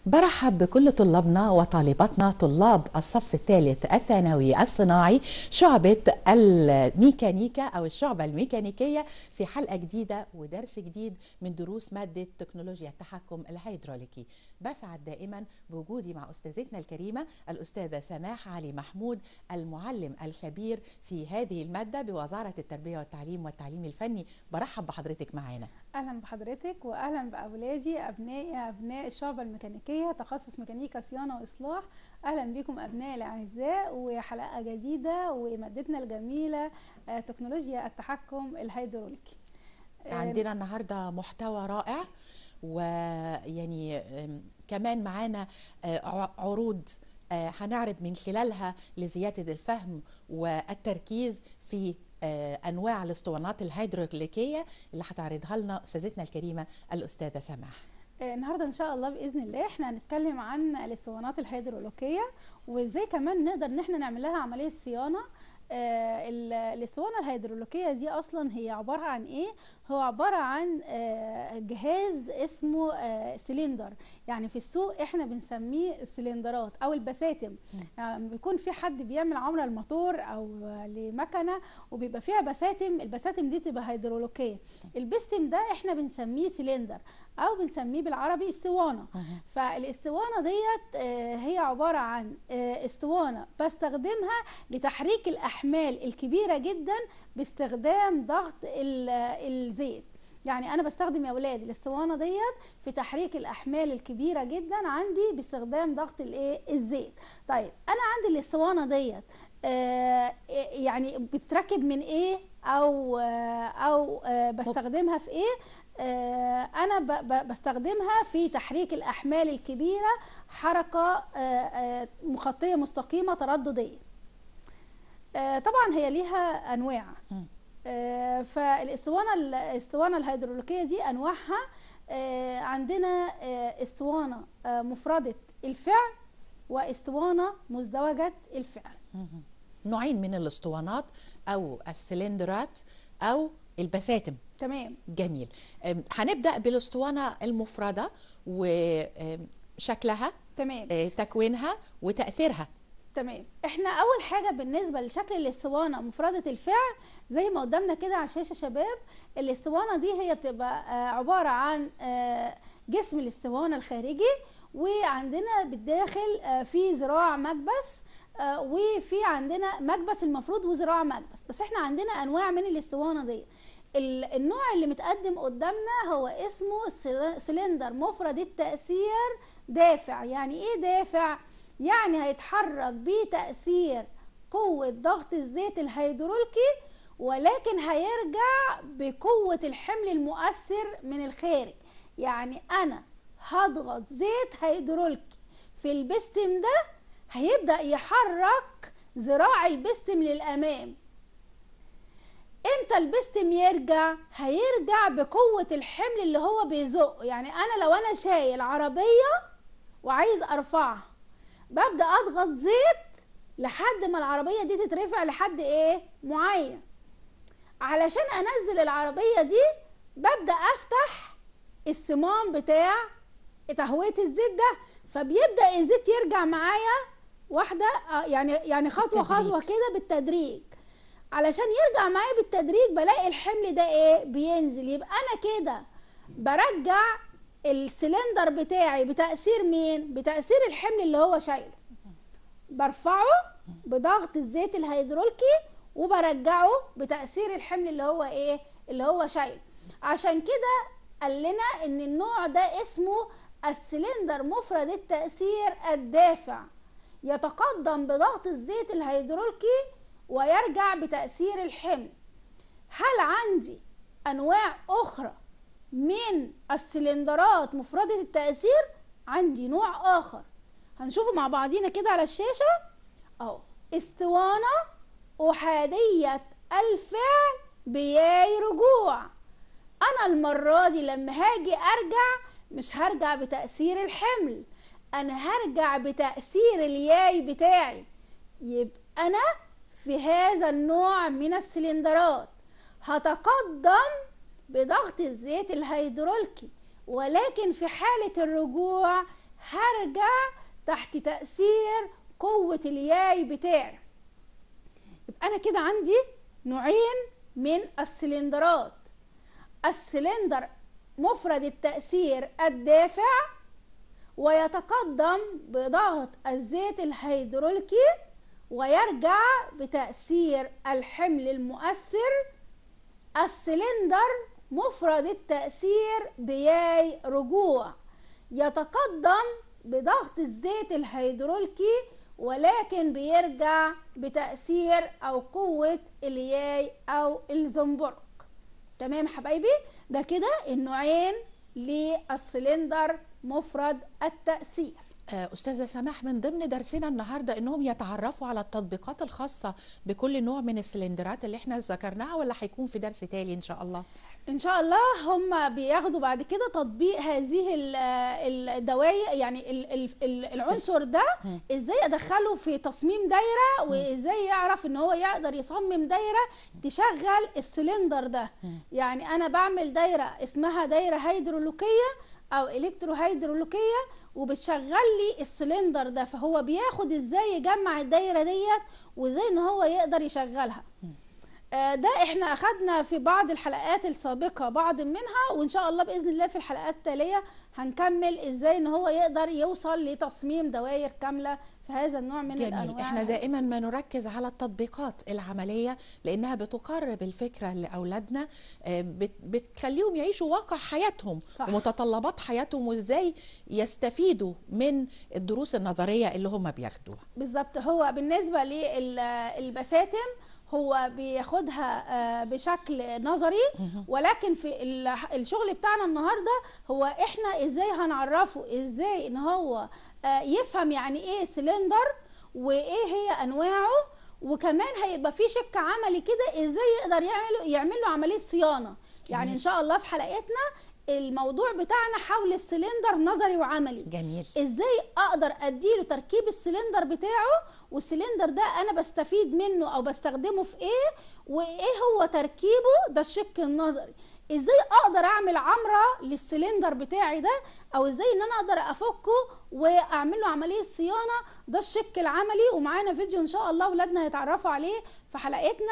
برحب بكل طلابنا وطالباتنا طلاب الصف الثالث الثانوي الصناعي شعبة الميكانيكا أو الشعبة الميكانيكية في حلقة جديدة ودرس جديد من دروس مادة تكنولوجيا التحكم الهيدروليكي بسعد دائما بوجودي مع أستاذتنا الكريمة الأستاذة سماح علي محمود المعلم الخبير في هذه المادة بوزارة التربية والتعليم والتعليم الفني برحب بحضرتك معانا اهلا بحضرتك واهلا باولادي ابنائي ابناء الشعبه الميكانيكيه تخصص ميكانيكا صيانه واصلاح اهلا بكم ابنائي الاعزاء وحلقه جديده ومادتنا الجميله آه، تكنولوجيا التحكم الهيدروليكي آه، عندنا النهاردة محتوى رائع ويعني أم، كمان معانا آه، ع- عروض آه، هنعرض من خلالها لزيادة الفهم والتركيز في آه، أنواع الاسطوانات الهيدروليكية اللي هتعرضها لنا أستاذتنا الكريمة الأستاذة سماح آه، النهارده ان شاء الله باذن الله احنا هنتكلم عن الاسطوانات الهيدروليكيه وازاي كمان نقدر ان احنا نعمل لها عمليه صيانه آه، ال- الاسطوانه الهيدروليكيه دي اصلا هي عباره عن ايه هو عباره عن آه، جهاز اسمه آه، سلندر يعني في السوق احنا بنسميه السلندرات او البساتم يعني بيكون في حد بيعمل عمره الموتور او آه، لمكنه وبيبقى فيها بساتم البساتم دي تبقى هيدروليكيه البستم ده احنا بنسميه سلندر او بنسميه بالعربي اسطوانه فالاسطوانه ديت آه، هي عباره عن آه، اسطوانه بستخدمها لتحريك الاحمال الكبيره جدا باستخدام ضغط ال- الزيت يعني انا بستخدم يا اولاد الاسطوانه ديت في تحريك الاحمال الكبيره جدا عندي باستخدام ضغط الايه الزيت طيب انا عندي الاسطوانه ديت آه، يعني بتتركب من ايه او آه، او آه، بستخدمها في ايه آه، انا ب- ب- بستخدمها في تحريك الاحمال الكبيره حركه آه، آه، مخطيه مستقيمه تردديه آه، طبعا هي ليها انواع مم. آه، فالاسطوانه الاسطوانه الهيدروليكيه دي انواعها آه، عندنا آه، اسطوانه آه، مفرده الفعل واسطوانه مزدوجه الفعل مهم. نوعين من الاسطوانات أو السلندرات أو البساتم تمام جميل أم، هنبدأ بالاسطوانة المفردة وشكلها تمام تكوينها وتأثيرها تمام احنا اول حاجه بالنسبه لشكل الاسطوانه مفرده الفعل زي ما قدامنا كده على الشاشه شباب الاسطوانه دي هي بتبقى آه، عباره عن آه، جسم الاسطوانه الخارجي وعندنا بالداخل آه، في ذراع مكبس آه، وفي عندنا مكبس المفروض وذراع مكبس بس احنا عندنا انواع من الاسطوانه دي ال- النوع اللي متقدم قدامنا هو اسمه السل- سلندر مفرد التأثير دافع يعني ايه دافع يعني هيتحرك بتأثير قوة ضغط الزيت الهيدروليكي ولكن هيرجع بقوة الحمل المؤثر من الخارج يعني أنا هضغط زيت هيدروليكي في البستم ده هيبدأ يحرك ذراع البستم للأمام امتى البستم يرجع هيرجع بقوة الحمل اللي هو بيزقه يعني انا لو انا شايل عربية وعايز ارفعها ببدأ اضغط زيت لحد ما العربية دي تترفع لحد ايه معين علشان انزل العربية دي ببدأ افتح الصمام بتاع تهوية الزيت ده فبيبدأ الزيت يرجع معايا واحدة آه، يعني يعني خطوة بالتدريج. خطوة كده بالتدريج علشان يرجع معايا بالتدريج بلاقي الحمل ده ايه بينزل يبقى انا كده برجع السلندر بتاعي بتأثير مين بتأثير الحمل اللي هو شايله برفعه بضغط الزيت الهيدروليكي وبرجعه بتأثير الحمل اللي هو ايه اللي هو شايله عشان كده قال لنا ان النوع ده اسمه السلندر مفرد التأثير الدافع يتقدم بضغط الزيت الهيدروليكي ويرجع بتأثير الحمل هل عندي أنواع أخرى من السلندرات مفردة التأثير عندي نوع آخر هنشوفه مع بعضينا كده على الشاشة أهو اسطوانة أحادية الفعل بياي رجوع أنا المرة دي لما هاجي أرجع مش هرجع بتأثير الحمل أنا هرجع بتأثير الياي بتاعي يبقى أنا في هذا النوع من السلندرات هتقدم بضغط الزيت الهيدروليكي ولكن في حالة الرجوع هرجع تحت تأثير قوة الياي بتاعي يبقى أنا كده عندي نوعين من السلندرات السلندر مفرد التأثير الدافع ويتقدم بضغط الزيت الهيدروليكي ويرجع بتأثير الحمل المؤثر السلندر مفرد التأثير بياي رجوع يتقدم بضغط الزيت الهيدروليكي ولكن بيرجع بتأثير أو قوة الياي أو الزنبرك تمام يا حبايبي ده كده النوعين للسلندر مفرد التأثير آه، أستاذة سماح من ضمن درسنا النهاردة إنهم يتعرفوا على التطبيقات الخاصة بكل نوع من السلندرات اللي احنا ذكرناها ولا هيكون في درس تالي إن شاء الله؟ ان شاء الله هم بياخدوا بعد كده تطبيق هذه ال- الدواير يعني ال- ال- ال- العنصر ده مم. ازاي ادخله في تصميم دايره وازاي يعرف ان هو يقدر يصمم دايره تشغل السلندر ده مم. يعني انا بعمل دايره اسمها دايره هيدرولوكيه او الكترو هيدرولوكيه وبتشغل لي السلندر ده فهو بياخد ازاي يجمع الدايره ديت وازاي ان هو يقدر يشغلها آه، ده احنا اخدنا في بعض الحلقات السابقه بعض منها وان شاء الله باذن الله في الحلقات التاليه هنكمل ازاي ان هو يقدر يوصل لتصميم دوائر كامله في هذا النوع من جميل الانواع احنا دائما ما نركز على التطبيقات العملية لأنها بتقرب الفكرة لأولادنا آه، بت- بتخليهم يعيشوا واقع حياتهم صح. ومتطلبات حياتهم وإزاي يستفيدوا من الدروس النظرية اللي هم بياخدوها بالظبط هو بالنسبه للبساتم هو بياخدها آه، بشكل نظري ولكن في ال- الشغل بتاعنا النهارده هو احنا ازاي هنعرفه ازاي ان هو آه، يفهم يعني ايه سلندر وايه هي انواعه وكمان هيبقى في شق عملي كده ازاي يقدر يعمل يعمل له عمليه صيانه يعني جميل. ان شاء الله في حلقتنا الموضوع بتاعنا حول السلندر نظري وعملي جميل ازاي اقدر اديله تركيب السلندر بتاعه والسلندر ده انا بستفيد منه او بستخدمه في ايه وايه هو تركيبه ده الشق النظري ازاي اقدر اعمل عمره للسلندر بتاعي ده او ازاي ان انا اقدر افكه واعمل له عمليه صيانه ده الشق العملي ومعانا فيديو ان شاء الله اولادنا هيتعرفوا عليه في حلقتنا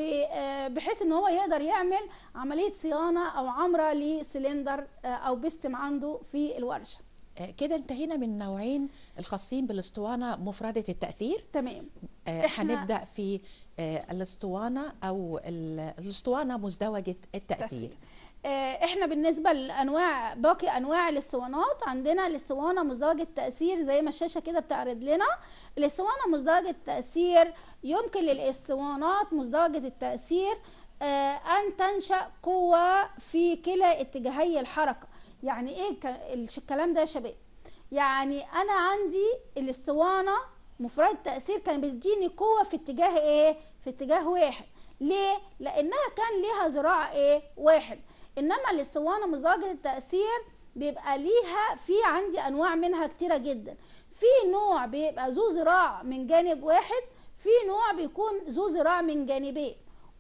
وبحيث ان هو يقدر يعمل عمليه صيانه او عمره لسلندر آه، او بيستم عنده في الورشه آه، كده انتهينا من نوعين الخاصين بالاسطوانة مفردة التأثير تمام آه، إحنا- هنبدأ في آه، الاسطوانة أو ال- الاسطوانة مزدوجة التأثير تأثير. آه، احنا بالنسبه لانواع باقي انواع الاسطوانات عندنا الاسطوانه مزدوجه التاثير زي ما الشاشه كده بتعرض لنا الاسطوانه مزدوجه التاثير يمكن للاسطوانات مزدوجه التاثير آه، ان تنشا قوه في كلا اتجاهي الحركه يعني ايه ك- الش- الكلام ده يا شباب يعني انا عندي الاسطوانه مفردة التأثير كان بتديني قوة في اتجاه ايه؟ في اتجاه واحد ليه؟ لأنها كان ليها ذراع ايه؟ واحد إنما الاسطوانة مزدوجة التأثير بيبقى ليها في عندي أنواع منها كتيرة جدا في نوع بيبقى ذو ذراع من جانب واحد في نوع بيكون ذو ذراع من جانبين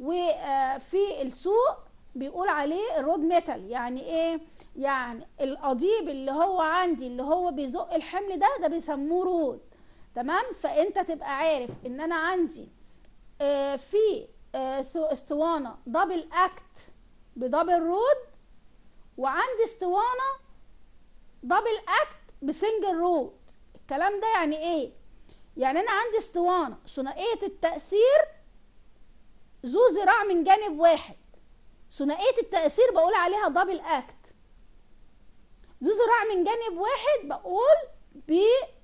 وفي السوق بيقول عليه الرود ميتال يعني ايه يعني القضيب اللي هو عندي اللي هو بيزق الحمل ده ده بيسموه رود تمام فانت تبقى عارف ان انا عندي آه في آه سو- اسطوانه دبل اكت بدبل رود وعندي اسطوانه دبل اكت بسنجل رود الكلام ده يعني ايه يعني انا عندي اسطوانه ثنائيه التاثير ذو ذراع من جانب واحد ثنائيه التاثير بقول عليها دبل اكت ذو ذراع من جانب واحد بقول ب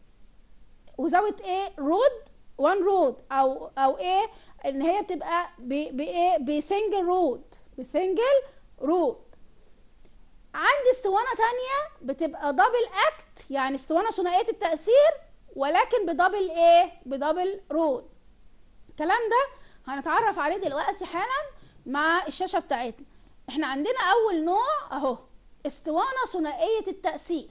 وزاويه ايه رود وان رود او او ايه ان هي بتبقى ب- بايه بسنجل رود بسنجل رود عندي اسطوانه تانية بتبقى دبل اكت يعني اسطوانه ثنائيه التاثير ولكن بدبل ايه بدبل رود الكلام ده هنتعرف عليه دلوقتي حالا مع الشاشه بتاعتنا احنا عندنا اول نوع اهو اسطوانه ثنائيه التاثير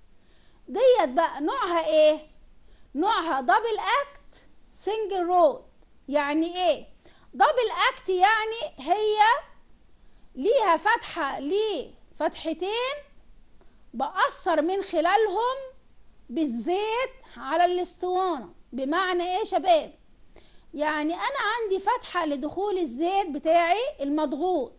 ديت بقى نوعها ايه نوعها دبل اكت سنجل رود يعني ايه دبل اكت يعني هي ليها فتحه ليه فتحتين بأثر من خلالهم بالزيت على الاسطوانة بمعنى ايه يا شباب يعني انا عندي فتحة لدخول الزيت بتاعي المضغوط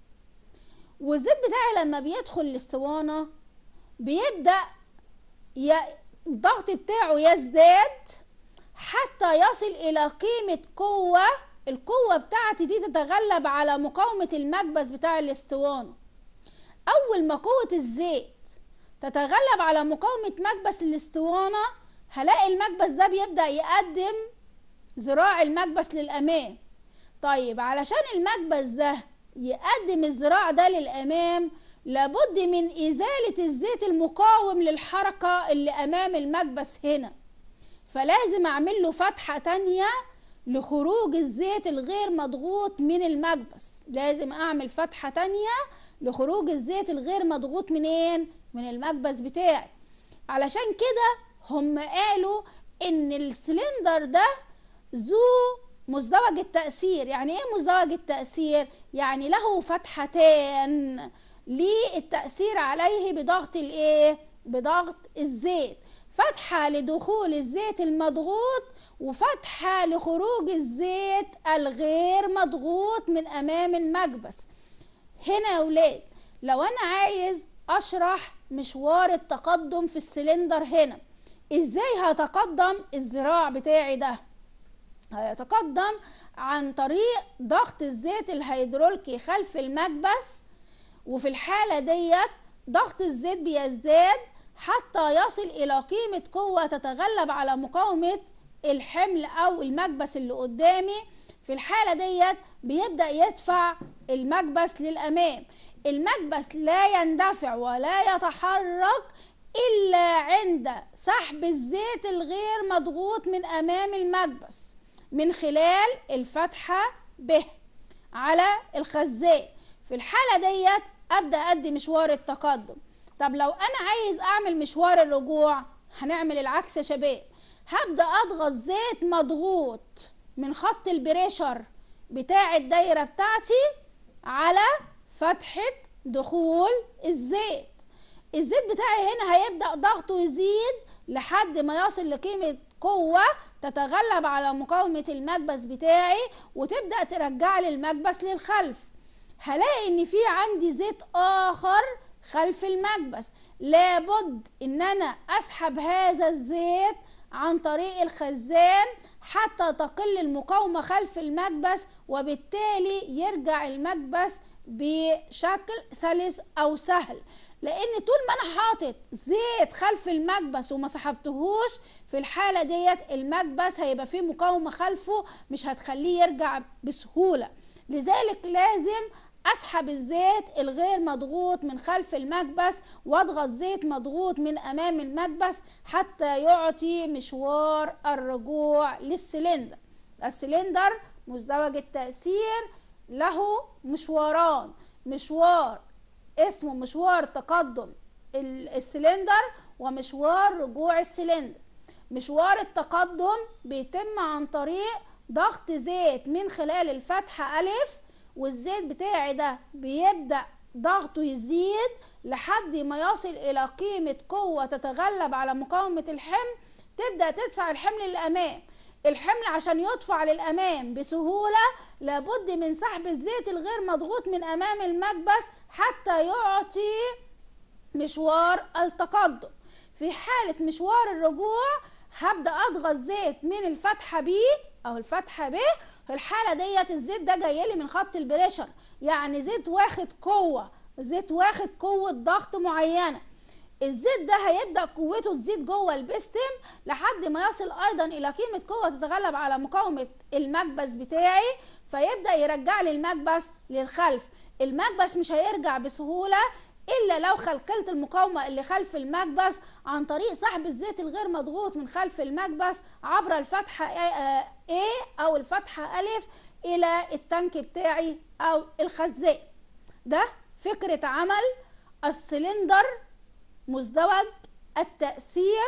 والزيت بتاعي لما بيدخل الاسطوانة بيبدأ ي... الضغط بتاعه يزداد حتى يصل الى قيمة قوة القوة بتاعتي دي تتغلب على مقاومة المكبس بتاع الاسطوانة اول ما قوة الزيت تتغلب على مقاومة مكبس الاسطوانة هلاقي المكبس ده بيبدأ يقدم ذراع المكبس للأمام طيب علشان المكبس ده يقدم الذراع ده للأمام لابد من إزالة الزيت المقاوم للحركة اللي أمام المكبس هنا فلازم أعمل له فتحة تانية لخروج الزيت الغير مضغوط من المكبس لازم أعمل فتحة تانية لخروج الزيت الغير مضغوط منين؟ من المكبس بتاعي علشان كده هم قالوا ان السلندر ده ذو مزدوج التأثير يعني ايه مزدوج التأثير يعني له فتحتان للتأثير عليه بضغط الايه بضغط الزيت فتحة لدخول الزيت المضغوط وفتحة لخروج الزيت الغير مضغوط من امام المكبس هنا يا ولاد لو انا عايز اشرح مشوار التقدم في السلندر هنا ازاي هتقدم الذراع بتاعي ده هيتقدم عن طريق ضغط الزيت الهيدروليكي خلف المكبس وفي الحالة ديت ضغط الزيت بيزداد حتى يصل إلى قيمة قوة تتغلب على مقاومة الحمل أو المكبس اللي قدامي في الحالة ديت بيبدأ يدفع المكبس للأمام المكبس لا يندفع ولا يتحرك إلا عند سحب الزيت الغير مضغوط من أمام المكبس من خلال الفتحة ب على الخزان في الحالة ديت أبدأ أدي مشوار التقدم طب لو أنا عايز أعمل مشوار الرجوع هنعمل العكس يا شباب هبدأ أضغط زيت مضغوط من خط البريشر بتاع الدايرة بتاعتي على فتحة دخول الزيت الزيت بتاعي هنا هيبدأ ضغطه يزيد لحد ما يصل لقيمة قوة تتغلب على مقاومة المكبس بتاعي وتبدأ ترجع لي المكبس للخلف هلاقي ان في عندي زيت اخر خلف المكبس لابد ان انا اسحب هذا الزيت عن طريق الخزان حتى تقل المقاومة خلف المكبس وبالتالي يرجع المكبس بشكل سلس او سهل لان طول ما انا حاطط زيت خلف المكبس وما سحبتهوش في الحاله ديت المكبس هيبقى فيه مقاومه خلفه مش هتخليه يرجع بسهوله لذلك لازم اسحب الزيت الغير مضغوط من خلف المكبس واضغط زيت مضغوط من امام المكبس حتى يعطي مشوار الرجوع للسلندر السلندر مزدوج التأثير له مشواران مشوار اسمه مشوار تقدم السلندر ومشوار رجوع السلندر مشوار التقدم بيتم عن طريق ضغط زيت من خلال الفتحة ألف والزيت بتاعي ده بيبدأ ضغطه يزيد لحد ما يصل إلى قيمة قوة تتغلب على مقاومة الحمل تبدأ تدفع الحمل للأمام الحمل عشان يدفع للأمام بسهولة لابد من سحب الزيت الغير مضغوط من أمام المكبس حتى يعطي مشوار التقدم في حالة مشوار الرجوع هبدأ أضغط زيت من الفتحة ب أو الفتحة ب في الحالة ديت الزيت ده جاي لي من خط البريشر يعني زيت واخد قوة زيت واخد قوة ضغط معينة الزيت ده هيبدأ قوته تزيد جوه البستم لحد ما يصل أيضا إلى قيمة قوة تتغلب على مقاومة المكبس بتاعي فيبدأ يرجع لي المكبس للخلف المكبس مش هيرجع بسهولة الا لو خلقلت المقاومه اللي خلف المكبس عن طريق سحب الزيت الغير مضغوط من خلف المكبس عبر الفتحه A او الفتحه ألف الى التانك بتاعي او الخزان ده فكره عمل السلندر مزدوج التأثير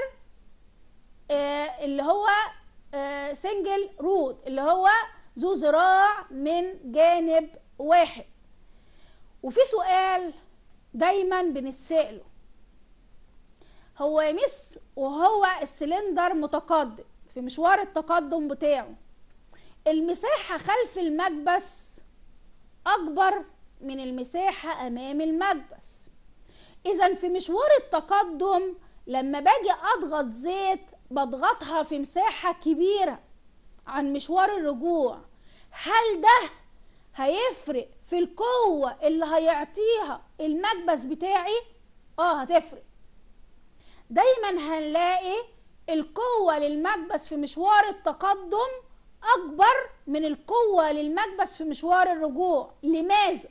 اللي هو سنجل رود اللي هو ذو ذراع من جانب واحد وفي سؤال دايما بنتسأله هو يمس وهو السلندر متقدم في مشوار التقدم بتاعه المساحة خلف المكبس أكبر من المساحة أمام المكبس إذا في مشوار التقدم لما باجي أضغط زيت بضغطها في مساحة كبيرة عن مشوار الرجوع هل ده هيفرق في القوة اللي هيعطيها المكبس بتاعي؟ اه هتفرق دايما هنلاقي القوة للمكبس في مشوار التقدم أكبر من القوة للمكبس في مشوار الرجوع لماذا؟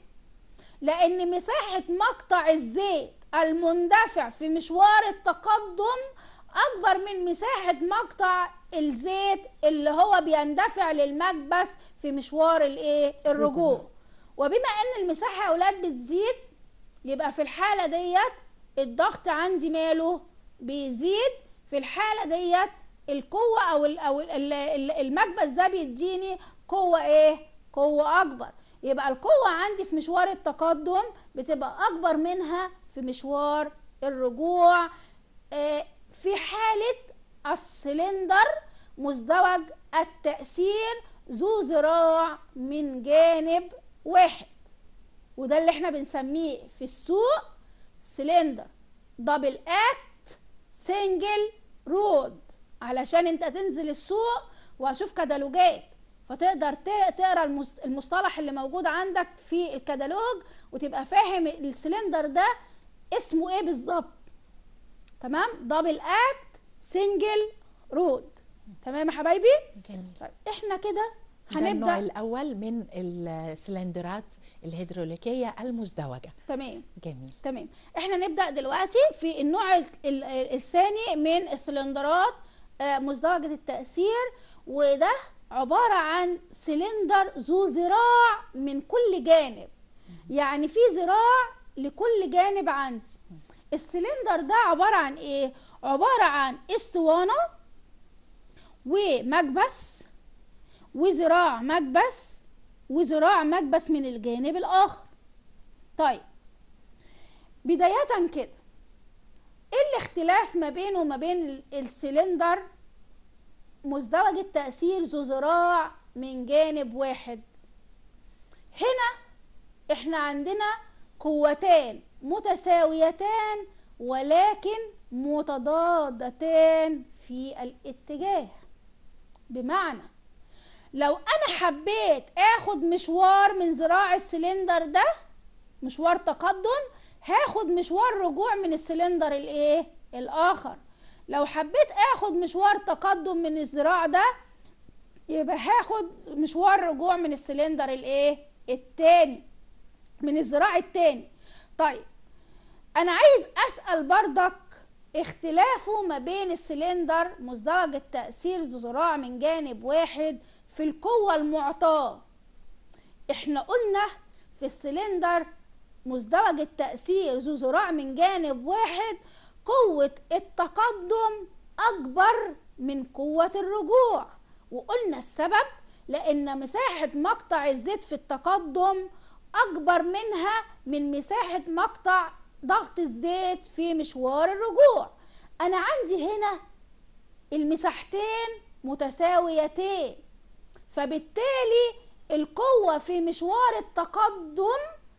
لأن مساحة مقطع الزيت المندفع في مشوار التقدم أكبر من مساحة مقطع الزيت اللي هو بيندفع للمكبس في مشوار الايه الرجوع وبما ان المساحة يا اولاد بتزيد يبقى في الحالة ديت الضغط عندي ماله بيزيد في الحالة ديت القوة او ال او ال ال المكبس ده بيديني قوة ايه قوة اكبر يبقى القوة عندي في مشوار التقدم بتبقى اكبر منها في مشوار الرجوع آه في حالة السلندر مزدوج التأثير ذو ذراع من جانب واحد وده اللي احنا بنسميه في السوق سلندر دبل اكت سنجل رود علشان انت تنزل السوق واشوف كتالوجات فتقدر تقرا المصطلح اللي موجود عندك في الكتالوج وتبقى فاهم السلندر ده اسمه ايه بالظبط تمام دبل اكت سنجل رود تمام يا حبايبي جميل طيب احنا كده ده النوع هنبدا الأول من السلندرات الهيدروليكية المزدوجة تمام جميل تمام احنا نبدا دلوقتي في النوع ال- ال- الثاني من السلندرات آه، مزدوجه التاثير وده عباره عن سلندر ذو ذراع من كل جانب يعني في ذراع لكل جانب عندي السلندر ده عباره عن ايه عباره عن اسطوانه ومكبس وذراع مكبس وذراع مكبس من الجانب الاخر طيب بداية كده ايه الاختلاف ما بينه وما بين ال- السلندر مزدوج التأثير ذو ذراع من جانب واحد هنا احنا عندنا قوتان متساويتان ولكن متضادتان في الاتجاه بمعنى لو انا حبيت اخد مشوار من ذراع السلندر ده مشوار تقدم هاخد مشوار رجوع من السلندر الايه الاخر لو حبيت اخد مشوار تقدم من الذراع ده يبقى هاخد مشوار رجوع من السلندر الايه التاني من الذراع التاني طيب انا عايز اسال بردك اختلافه ما بين السلندر مزدوج التأثير ذو ذراع من جانب واحد في القوة المعطاة احنا قلنا في السلندر مزدوج التأثير ذو ذراع من جانب واحد قوة التقدم أكبر من قوة الرجوع وقلنا السبب لأن مساحة مقطع الزيت في التقدم أكبر منها من مساحة مقطع ضغط الزيت في مشوار الرجوع أنا عندي هنا المساحتين متساويتين فبالتالي القوة في مشوار التقدم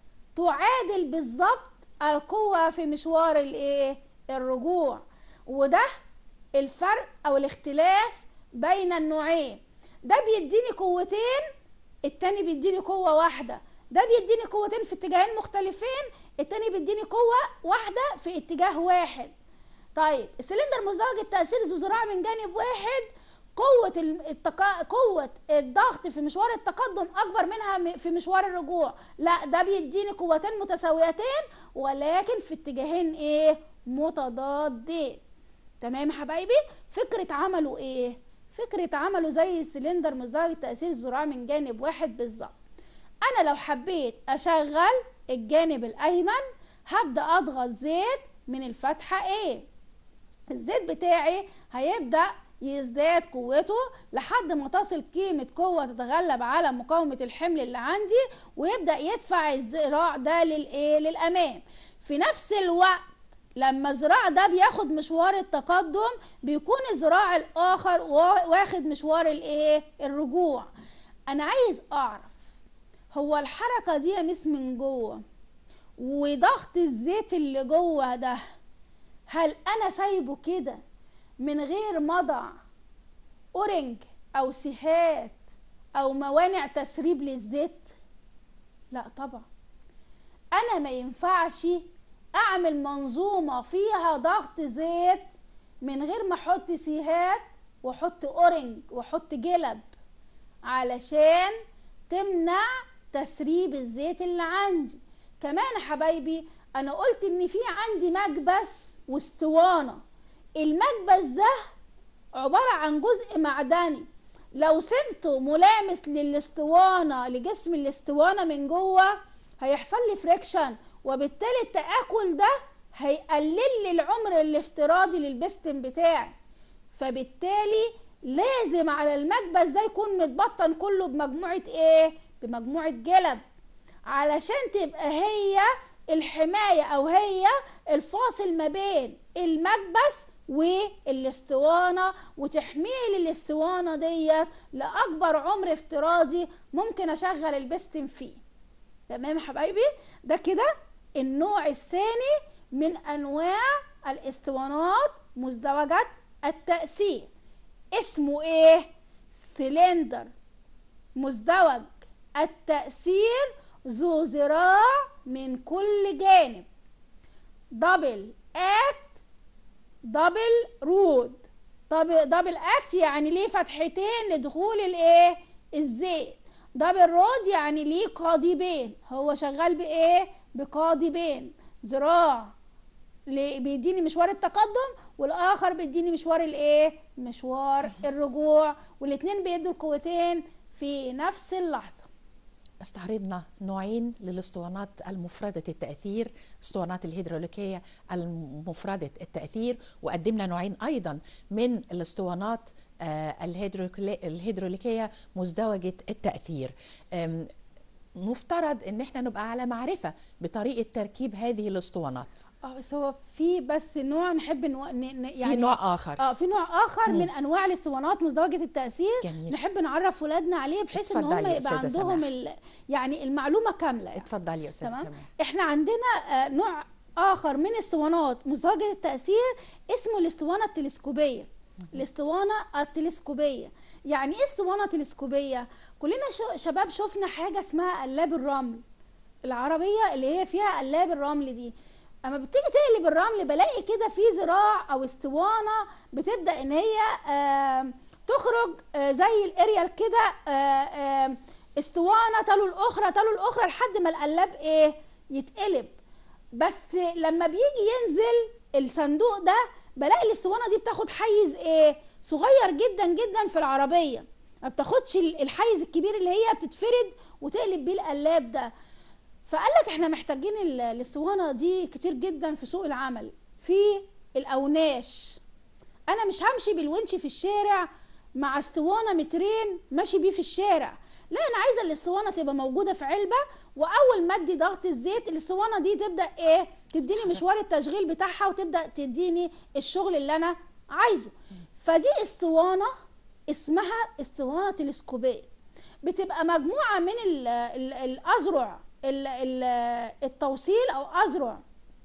تعادل بالظبط القوة في مشوار الايه الرجوع وده الفرق او الاختلاف بين النوعين ده بيديني قوتين التاني بيديني قوة واحدة ده بيديني قوتين في اتجاهين مختلفين التاني بيديني قوة واحدة في اتجاه واحد طيب السلندر مزدوج التأثير ذو ذراع من جانب واحد قوة التقا... قوة الضغط في مشوار التقدم أكبر منها م- في مشوار الرجوع لا ده بيديني قوتين متساويتين ولكن في اتجاهين ايه متضادين تمام يا حبايبي فكرة عمله ايه فكرة عمله زي السلندر مزدوج التأثير الذراع من جانب واحد بالظبط انا لو حبيت اشغل الجانب الايمن هبدأ اضغط زيت من الفتحة ايه الزيت بتاعي هيبدأ يزداد قوته لحد ما تصل قيمة قوة تتغلب على مقاومة الحمل اللي عندي ويبدأ يدفع الذراع ده للإيه للأمام في نفس الوقت لما الذراع ده بياخد مشوار التقدم بيكون الذراع الاخر وا- واخد مشوار الايه الرجوع انا عايز اعرف هو الحركه دي يا مس من جوه وضغط الزيت اللي جوه ده هل انا سايبه كده من غير ما اضع اورنج او سيهات او موانع تسريب للزيت لا طبعا انا ما ينفعش اعمل منظومه فيها ضغط زيت من غير ما احط سيهات واحط اورنج واحط جلب علشان تمنع تسريب الزيت اللي عندي كمان يا حبايبي انا قلت ان في عندي مكبس واسطوانه المكبس ده عباره عن جزء معدني لو سبته ملامس للاسطوانه لجسم الاسطوانه من جوه هيحصل لي فريكشن وبالتالي التآكل ده هيقلل لي العمر الافتراضي للبستم بتاعي فبالتالي لازم على المكبس ده يكون متبطن كله بمجموعة ايه بمجموعة جلب علشان تبقى هي الحماية او هي الفاصل ما بين المكبس والاسطوانة وتحميل الاسطوانة ديت لأكبر عمر افتراضي ممكن أشغل البستم فيه تمام يا حبايبي ده كده النوع الثاني من انواع الاسطوانات مزدوجة التأثير اسمه ايه سلندر مزدوج التأثير ذو ذراع من كل جانب دبل اكت دبل رود دبل دبل اكت يعني ليه فتحتين لدخول الايه الزيت دبل رود يعني ليه قاضبين هو شغال بايه بقاضبين ذراع ليه- بيديني مشوار التقدم والاخر بيديني مشوار الايه مشوار الرجوع والاتنين بيدوا القوتين في نفس اللحظه استعرضنا نوعين للاسطوانات المفردة التأثير اسطوانات الهيدروليكية المفردة التأثير وقدمنا نوعين أيضا من الاسطوانات آه، الهيدروكلي- الهيدروليكية مزدوجة التأثير آم، مفترض ان احنا نبقى على معرفة بطريقة تركيب هذه الاسطوانات اه بس هو في بس نوع نحب نو... ن... ن... يعني يعني في نوع اخر اه في نوع اخر مم. من انواع الاسطوانات مزدوجه التاثير جميل. نحب نعرف ولادنا عليه بحيث ان اتفضلي هم يا يبقى أستاذة عندهم سماح. ال... يعني المعلومه كامله يعني. اتفضلي يا استاذ تمام سماح احنا عندنا آه، نوع اخر من اسطوانات مزدوجه التاثير اسمه الاسطوانه التلسكوبيه الاسطوانه التلسكوبيه يعني ايه اسطوانه تلسكوبيه كلنا شو شباب شفنا حاجه اسمها قلاب الرمل العربيه اللي هي فيها قلاب الرمل دي اما بتيجي تقلب الرمل بلاقي كده في ذراع او اسطوانه بتبدا ان هي آه تخرج آه زي الاريال كده آه آه اسطوانه تلو الاخرى تلو الاخرى لحد ما القلاب ايه يتقلب بس لما بيجي ينزل الصندوق ده بلاقي الاسطوانه دي بتاخد حيز ايه صغير جدا جدا في العربيه ما بتاخدش ال- الحيز الكبير اللي هي بتتفرد وتقلب بيه القلاب ده فقال لك احنا محتاجين ال- الاسطوانه دي كتير جدا في سوق العمل في الاوناش انا مش همشي بالونش في الشارع مع اسطوانه مترين ماشي بيه في الشارع لا انا عايزه الاسطوانه تبقى موجوده في علبه واول ما ادي ضغط الزيت الاسطوانه دي تبدا ايه تديني مشوار التشغيل بتاعها وتبدا تديني الشغل اللي انا عايزه فدي اسطوانه اسمها اسطوانه تلسكوبيه بتبقى مجموعه من ال ال الاذرع ال- ال- التوصيل او اذرع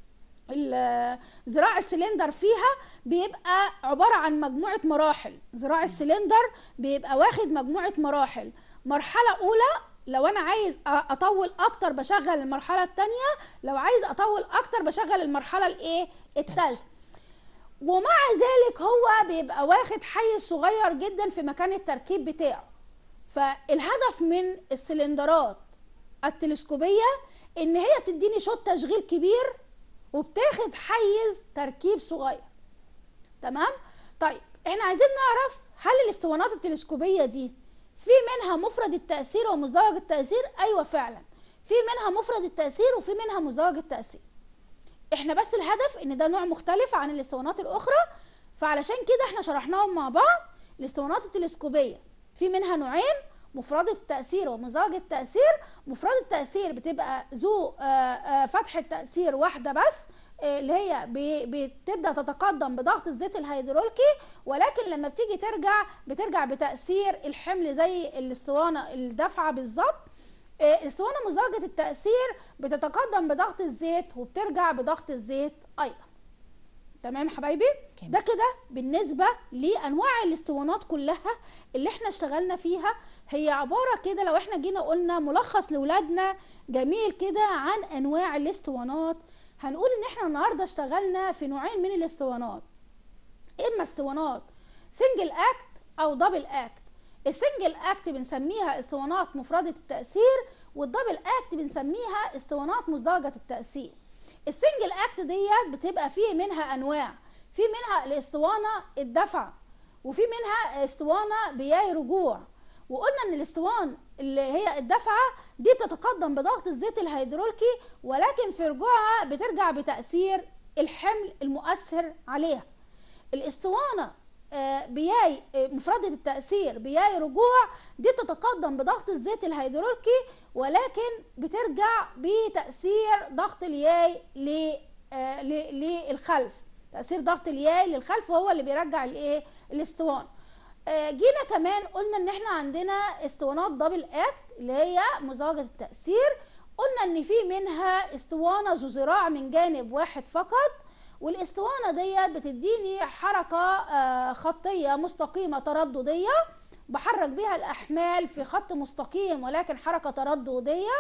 ال- ذراع السلندر فيها بيبقى عبارة عن مجموعة مراحل ذراع السلندر بيبقى واخد مجموعة مراحل مرحلة أولى لو أنا عايز أ- أطول أكتر بشغل المرحلة التانية لو عايز أطول أكتر بشغل المرحلة الإيه التالتة ومع ذلك هو بيبقى واخد حيز صغير جدا في مكان التركيب بتاعه فالهدف من السلندرات التلسكوبية ان هي بتديني شوط تشغيل كبير وبتاخد حيز تركيب صغير تمام طيب احنا عايزين نعرف هل الاسطوانات التلسكوبية دي في منها مفرد التأثير ومزدوج التأثير ايوه فعلا في منها مفرد التأثير وفي منها مزدوج التأثير احنا بس الهدف ان ده نوع مختلف عن الاسطوانات الاخرى فعلشان كده احنا شرحناهم مع بعض الاسطوانات التلسكوبيه في منها نوعين مفردة التأثير ومزاج التأثير مفردة التأثير بتبقى ذو آه، آه، فتحة تأثير واحدة بس آه، اللي هي ب- بتبدا تتقدم بضغط الزيت الهيدروليكي ولكن لما بتيجي ترجع بترجع بتاثير الحمل زي الاسطوانه الدافعه بالظبط آه، الاسطوانه مزدوجه التاثير بتتقدم بضغط الزيت وبترجع بضغط الزيت ايضا تمام يا حبايبي كامل. ده كده بالنسبه لانواع الاسطوانات كلها اللي احنا اشتغلنا فيها هي عباره كده لو احنا جينا قلنا ملخص لاولادنا جميل كده عن انواع الاسطوانات هنقول ان احنا النهارده اشتغلنا في نوعين من الاسطوانات اما اسطوانات سنجل اكت او دبل اكت السنجل اكت بنسميها اسطوانات مفردة التأثير والدبل اكت بنسميها اسطوانات مزدوجة التأثير السنجل اكت ديت بتبقى فيه منها انواع في منها الاسطوانة الدفع وفي منها اسطوانة بياي رجوع وقلنا ان الاسطوان اللي هي الدفعة دي بتتقدم بضغط الزيت الهيدروليكي ولكن في رجوعها بترجع بتأثير الحمل المؤثر عليها الاسطوانه آه، بياي آه، مفردة التأثير بياي رجوع دي بتتقدم بضغط الزيت الهيدروليكي ولكن بترجع بتأثير ضغط الياي ل- آه، ل- للخلف تأثير ضغط الياي للخلف هو اللي بيرجع الايه الاسطوانة آه، جينا كمان قلنا ان احنا عندنا اسطوانات دبل اكت اللي هي مزدوجة التأثير قلنا ان في منها اسطوانة ذو ذراع من جانب واحد فقط والاسطوانه ديت بتديني حركه آه، خطيه مستقيمه تردديه بحرك بيها الاحمال في خط مستقيم ولكن حركه تردديه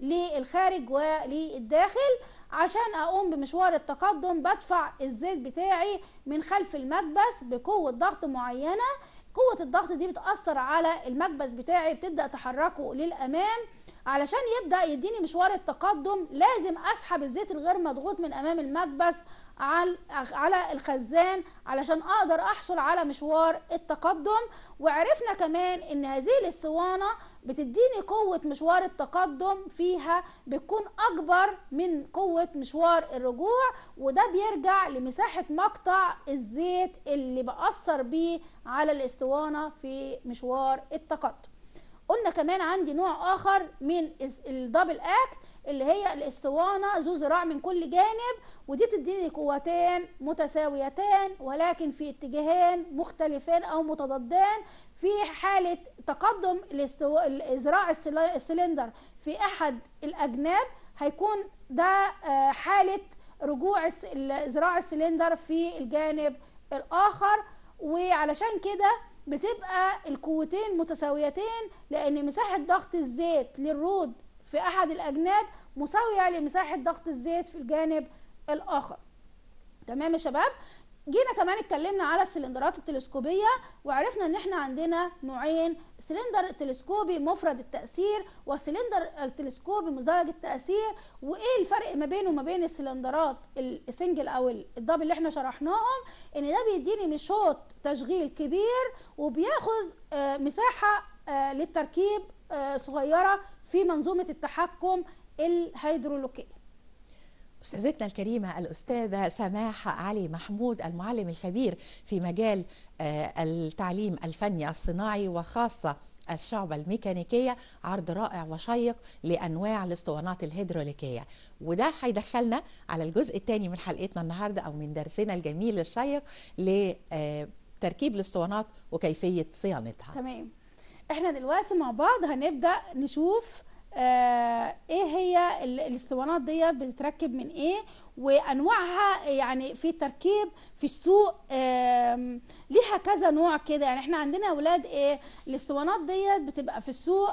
للخارج وللداخل عشان اقوم بمشوار التقدم بدفع الزيت بتاعي من خلف المكبس بقوه ضغط معينه قوه الضغط دي بتاثر على المكبس بتاعي بتبدا تحركه للامام علشان يبدا يديني مشوار التقدم لازم اسحب الزيت الغير مضغوط من امام المكبس على على الخزان علشان اقدر احصل على مشوار التقدم وعرفنا كمان ان هذه الاسطوانه بتديني قوه مشوار التقدم فيها بتكون اكبر من قوه مشوار الرجوع وده بيرجع لمساحه مقطع الزيت اللي باثر بيه على الاسطوانه في مشوار التقدم قلنا كمان عندي نوع اخر من الس- الدبل اكت اللي هي الاسطوانه ذو ذراع من كل جانب ودي تديني قوتين متساويتان ولكن في اتجاهين مختلفين او متضادان في حاله تقدم الاستو... ذراع السل- السلندر في احد الاجناب هيكون ده آه، حاله رجوع الس- ال- ذراع السلندر في الجانب الاخر وعلشان كده بتبقى القوتين متساويتين لان مساحه ضغط الزيت للرود في احد الاجناب مساويه لمساحه ضغط الزيت في الجانب الاخر تمام يا شباب جينا كمان اتكلمنا على السلندرات التلسكوبيه وعرفنا ان احنا عندنا نوعين سلندر تلسكوبي مفرد التاثير وسلندر التلسكوبي مزدوج التاثير وايه الفرق ما بينه وما بين السلندرات السنجل او الدبل اللي احنا شرحناهم ان ده بيديني مشوط تشغيل كبير وبياخذ آه، مساحه آه، للتركيب آه، صغيره في منظومه التحكم الهيدرولوكيه أستاذتنا الكريمة الأستاذة سماح علي محمود المعلم الخبير في مجال آه، التعليم الفني الصناعي وخاصة الشعبة الميكانيكية عرض رائع وشيق لأنواع الاسطوانات الهيدروليكية وده هيدخلنا على الجزء الثاني من حلقتنا النهاردة أو من درسنا الجميل الشيق لتركيب الاسطوانات وكيفية صيانتها تمام احنا دلوقتي مع بعض هنبدا نشوف آه ايه هي ال- الاسطوانات دي بتتركب من ايه وانواعها يعني في التركيب في السوق آم، ليها كذا نوع كده يعني احنا عندنا اولاد ايه الاسطوانات ديت بتبقى في السوق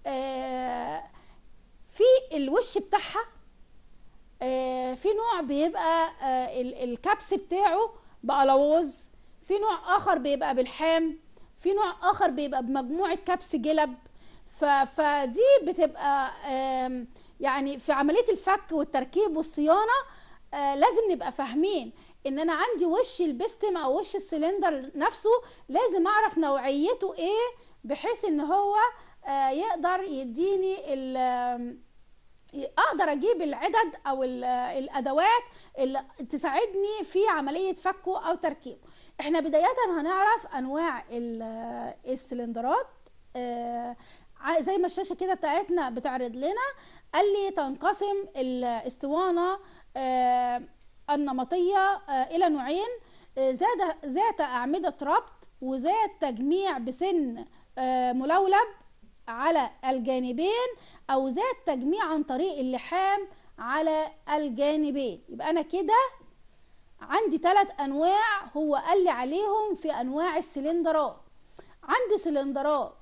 آه في الوش بتاعها آه، في نوع بيبقى آه، ال- الكبس بتاعه بألوز في نوع آخر بيبقى بالحام في نوع آخر بيبقى بمجموعة كبس جلب ف- فدي بتبقى آم، يعني في عملية الفك والتركيب والصيانة آه، لازم نبقى فاهمين ان انا عندي وش البستم او وش السلندر نفسه لازم اعرف نوعيته ايه بحيث ان هو آه، يقدر يديني ال- آم، اقدر اجيب العدد او ال- الادوات اللي تساعدني في عمليه فكه او تركيبه احنا بدايه هنعرف انواع ال- السلندرات آه، ع- زي ما الشاشه كده بتاعتنا بتعرض لنا قال لي تنقسم الاسطوانه آه، النمطيه آه، الى نوعين آه، ذات ذات اعمده ربط وذات تجميع بسن آه، ملولب على الجانبين او ذات تجميع عن طريق اللحام على الجانبين يبقى انا كده عندي ثلاث انواع هو قال لي عليهم في انواع السلندرات عندي سلندرات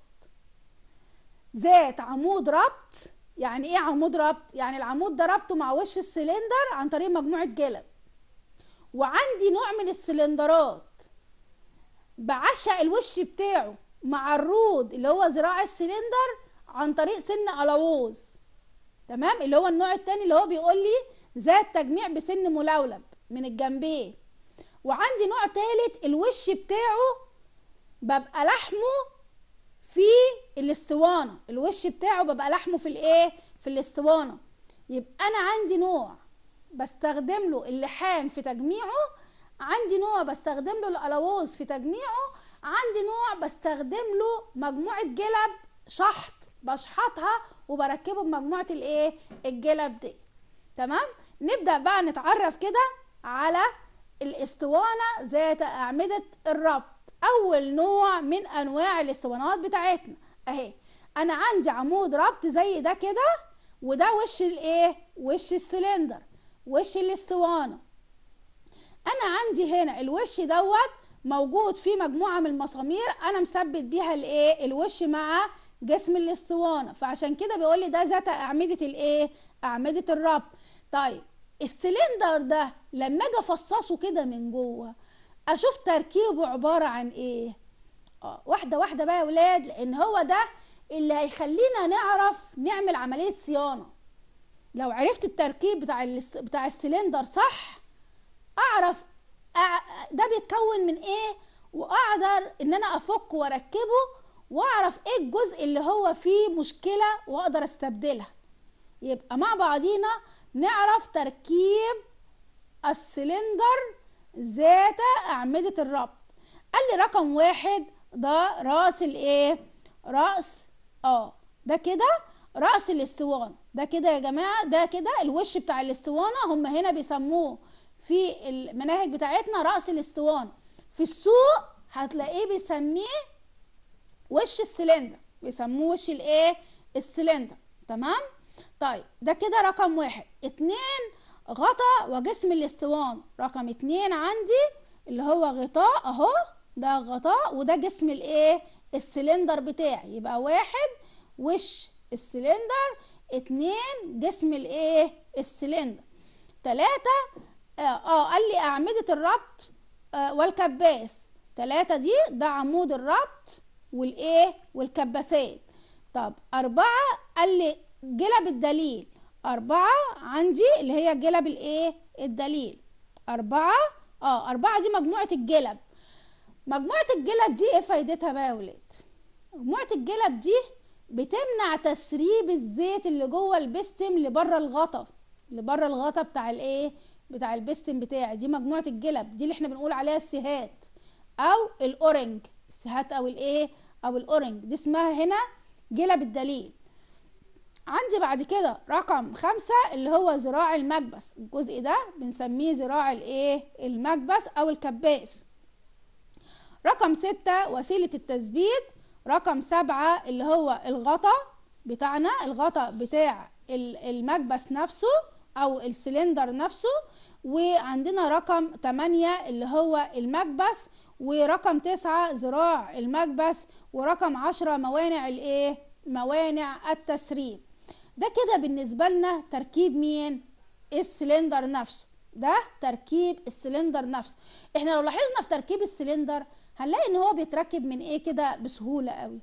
ذات عمود ربط يعني ايه عمود ربط يعني العمود ده ربطه مع وش السلندر عن طريق مجموعه جلب وعندي نوع من السلندرات بعشق الوش بتاعه مع الرود اللي هو ذراع السلندر عن طريق سن قلاووز تمام اللي هو النوع التاني اللي هو بيقول لي ذات تجميع بسن ملولب من الجنبين وعندي نوع تالت الوش بتاعه ببقى لحمه في الاسطوانه الوش بتاعه ببقى لحمه في الايه في الاسطوانه يبقى انا عندي نوع بستخدم له اللحام في تجميعه عندي نوع بستخدم له القلاووز في تجميعه عندي نوع بستخدم له مجموعه جلب شحط بشحطها وبركبه بمجموعه الايه الجلب دي تمام نبدا بقى نتعرف كده على الاسطوانه ذات اعمده الربط اول نوع من انواع الاسطوانات بتاعتنا اهي انا عندي عمود ربط زي ده كده وده وش الايه وش السلندر وش الاسطوانه انا عندي هنا الوش دوت موجود فيه مجموعه من المسامير انا مثبت بيها الايه الوش مع جسم الاسطوانه فعشان كده بيقول لي ده ذات اعمده الايه اعمده الربط طيب السلندر ده لما اجي افصصه كده من جوه اشوف تركيبه عباره عن ايه اه واحده واحده بقى يا ولاد لان هو ده اللي هيخلينا نعرف نعمل عمليه صيانه لو عرفت التركيب بتاع الاست- بتاع السلندر صح اعرف أع... ده بيتكون من ايه واقدر ان انا افك واركبه واعرف ايه الجزء اللي هو فيه مشكله واقدر استبدلها يبقى مع بعضينا نعرف تركيب السلندر ذات أعمدة الربط قال لي رقم واحد ده راس الايه راس اه ده كده راس الاسطوانه ده كده يا جماعه ده كده الوش بتاع الاسطوانه هم هنا بيسموه في المناهج بتاعتنا راس الاسطوانه في السوق هتلاقيه بيسميه وش السلندر بيسموه وش الايه السلندر تمام طيب ده كده رقم واحد اتنين غطا وجسم الاسطوانة رقم اتنين عندي اللي هو غطاء اهو ده غطاء وده جسم الايه السلندر بتاعي يبقى واحد وش السلندر اتنين جسم الايه السلندر تلاتة اه, آه قال لي اعمدة الربط آه والكباس تلاتة دي ده عمود الربط والايه والكباسات طب أربعة قال لي جلب الدليل أربعة عندي اللي هي جلب الإيه الدليل أربعة اه أربعة دي مجموعة الجلب مجموعة الجلب دي إيه فايدتها بقى يا ولاد مجموعة الجلب دي بتمنع تسريب الزيت اللي جوه البستم لبره الغطا لبره الغطا بتاع الايه بتاع البستم بتاعي دي مجموعة الجلب دي اللي احنا بنقول عليها السهات او الاورنج السهات او الايه او الاورنج دي اسمها هنا جلب الدليل عندي بعد كده رقم خمسة اللي هو ذراع المكبس الجزء ده بنسميه ذراع الايه المكبس او الكباس رقم ستة وسيلة التثبيت رقم سبعة اللي هو الغطا بتاعنا الغطا بتاع المكبس نفسه او السلندر نفسه وعندنا رقم تمانية اللي هو المكبس ورقم تسعة ذراع المكبس ورقم عشرة موانع الايه موانع التسريب ده كده بالنسبة لنا تركيب مين السلندر نفسه ده تركيب السلندر نفسه احنا لو لاحظنا في تركيب السلندر هنلاقي ان هو بيتركب من ايه كده بسهولة قوي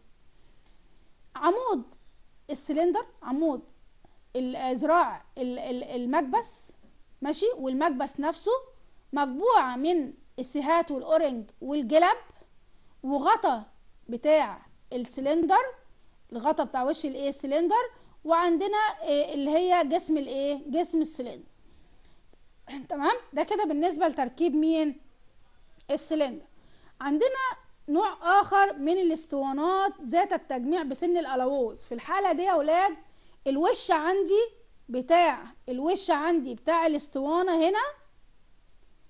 عمود السلندر عمود الذراع المكبس ماشي والمكبس نفسه مجموعة من السهات والاورنج والجلب وغطا بتاع السلندر الغطا بتاع وش الايه السلندر وعندنا إيه اللي هي جسم الايه جسم السلندر تمام ده كده بالنسبه لتركيب مين السلندر عندنا نوع اخر من الاسطوانات ذات التجميع بسن الالووز في الحاله دي يا اولاد الوش عندي بتاع الوش عندي بتاع الاسطوانه هنا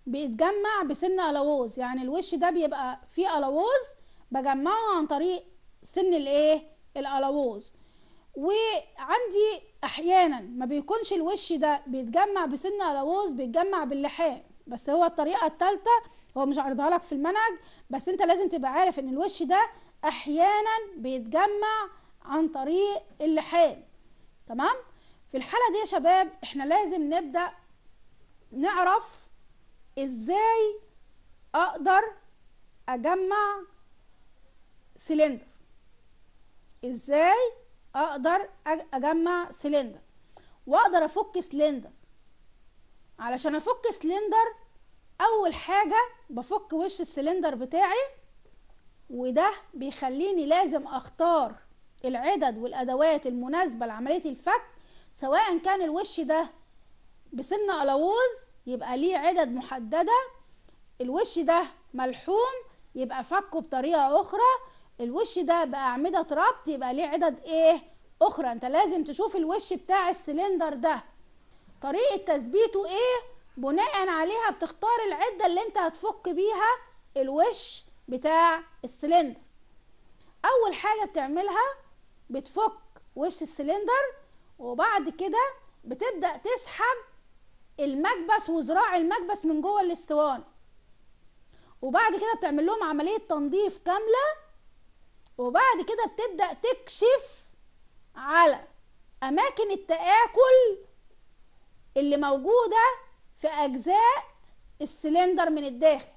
بيتجمع بسن الووز يعني الوش ده بيبقى فيه الووز بجمعه عن طريق سن الايه الالووز وعندي احيانا ما بيكونش الوش ده بيتجمع بسن الووز بيتجمع باللحام بس هو الطريقه الثالثه هو مش عارضها لك في المنهج بس انت لازم تبقى عارف ان الوش ده احيانا بيتجمع عن طريق اللحام تمام في الحاله دي يا شباب احنا لازم نبدا نعرف ازاي اقدر اجمع سلندر ازاي اقدر أج- اجمع سلندر واقدر افك سلندر علشان افك سلندر اول حاجه بفك وش السلندر بتاعي وده بيخليني لازم اختار العدد والادوات المناسبه لعمليه الفك سواء كان الوش ده بسن الووز يبقى ليه عدد محدده الوش ده ملحوم يبقى فكه بطريقه اخرى الوش ده باعمده ربط يبقى ليه عدد ايه اخرى انت لازم تشوف الوش بتاع السلندر ده طريقه تثبيته ايه بناء عليها بتختار العده اللي انت هتفك بيها الوش بتاع السلندر اول حاجه بتعملها بتفك وش السلندر وبعد كده بتبدا تسحب المكبس وذراع المكبس من جوه الاسطوانه وبعد كده بتعمل لهم عمليه تنظيف كامله وبعد كده بتبدا تكشف على اماكن التاكل اللي موجوده في اجزاء السلندر من الداخل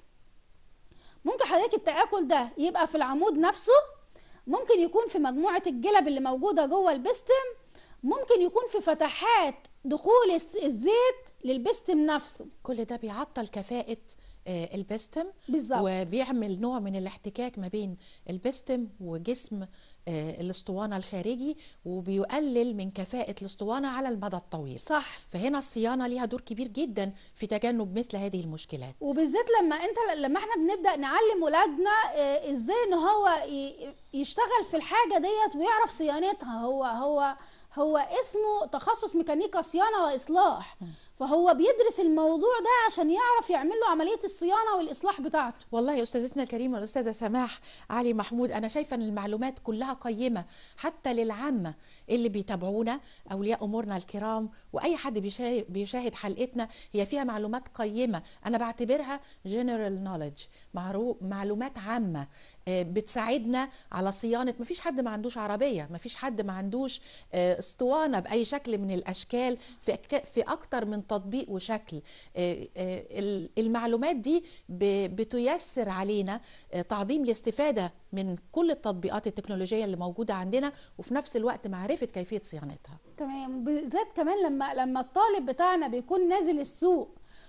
ممكن حضرتك التآكل ده يبقى في العمود نفسه ممكن يكون في مجموعة الجلب اللي موجودة جوه البستم ممكن يكون في فتحات دخول الس- الزيت للبستم نفسه كل ده بيعطل كفاءة آه، البستم بالظبط وبيعمل نوع من الاحتكاك ما بين البستم وجسم آه، الاسطوانة الخارجي وبيقلل من كفاءة الاسطوانة على المدى الطويل صح فهنا الصيانة ليها دور كبير جدا في تجنب مثل هذه المشكلات وبالذات لما انت لما احنا بنبدا نعلم ولادنا اه، ازاي ان هو ي- يشتغل في الحاجه ديت ويعرف صيانتها هو هو هو اسمه تخصص ميكانيكا صيانه واصلاح فهو بيدرس الموضوع ده عشان يعرف يعمل له عمليه الصيانه والاصلاح بتاعته والله يا استاذتنا الكريمه الاستاذه سماح علي محمود انا شايفه ان المعلومات كلها قيمه حتى للعامه اللي بيتابعونا اولياء امورنا الكرام واي حد بيشا- بيشاهد حلقتنا هي فيها معلومات قيمه انا بعتبرها جنرال نوليدج معلومات عامه آه، بتساعدنا على صيانه مفيش حد ما عندوش عربيه مفيش حد ما عندوش آه، اسطوانه باي شكل من الاشكال في أك- في اكتر من تطبيق وشكل آه، آه، ال- المعلومات دي ب- بتيسر علينا آه، تعظيم الاستفاده من كل التطبيقات التكنولوجيه اللي موجوده عندنا وفي نفس الوقت معرفه كيفيه صيانتها تمام بالذات كمان لما لما الطالب بتاعنا بيكون نازل السوق